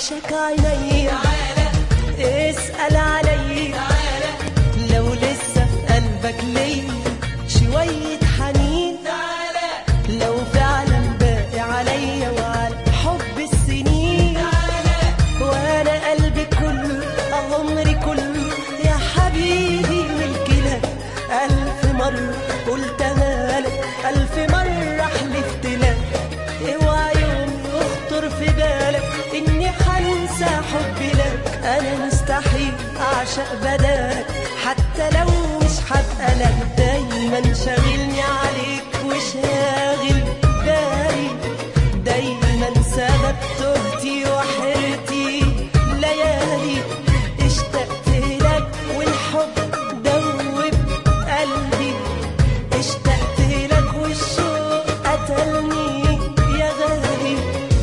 وحشك عيني اسأل علي لو لسه في قلبك ليا شوية حنين لو فعلا باقي عليا وعلى حب السنين وانا قلبي كله عمري كله يا حبيبي ملكي لك الف مرة قلتها لك الف مرة حلفت لك اوعى يوم يخطر في بالك اني حنسى حبي لك انا مستحيل اعشق بدالك حتى لو مش هبقى لك دايما شاغلني عليك وشاغل بالي دايما سبب تهتي وحيرتي ليالي اشتقت لك والحب دوب قلبي اشتقت لك والشوق قتلني يا غالي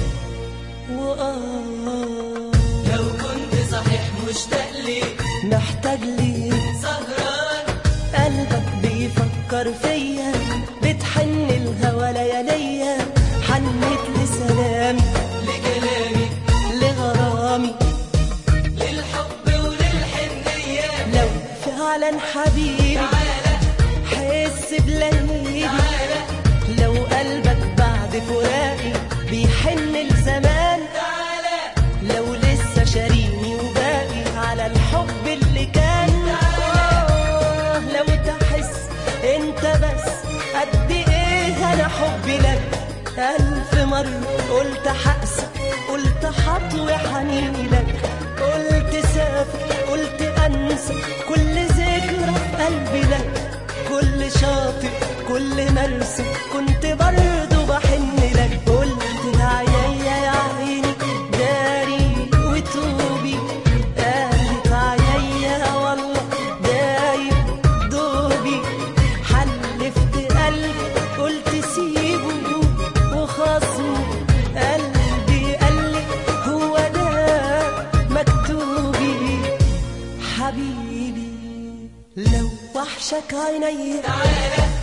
وآه لو كنت صحيح مشتاق ليك محتاج ليك سهران قلبك بيفكر فيا بتحن الهوى لياليا حنت لسلامي لكلامي لغرامي للحب وللحنية لو فعلا حبيبي تعالى حس بلهيبي تعالى لو قلبك بعد فراقي بيحن لزمان تعالى لو لسه شاريني وباقي على الحب اللي كان آه، لو تحس انت بس قد ايه انا حبي لك الف مرة قلت حقسى قلت حطوي حنيني لك قلت سافر قلت انسى كل ذكرى في قلبي لك كل شاطئ كل مرسى كنت برضه بحن لك قلت لعينيا يا عيني داري وتوبي قالت عينيا والله دايب دوبي حلفت قلبي قلت سيبه وخصمه قلبي قالي هو ده مكتوبي حبيبي لو وحشك عيني تعالى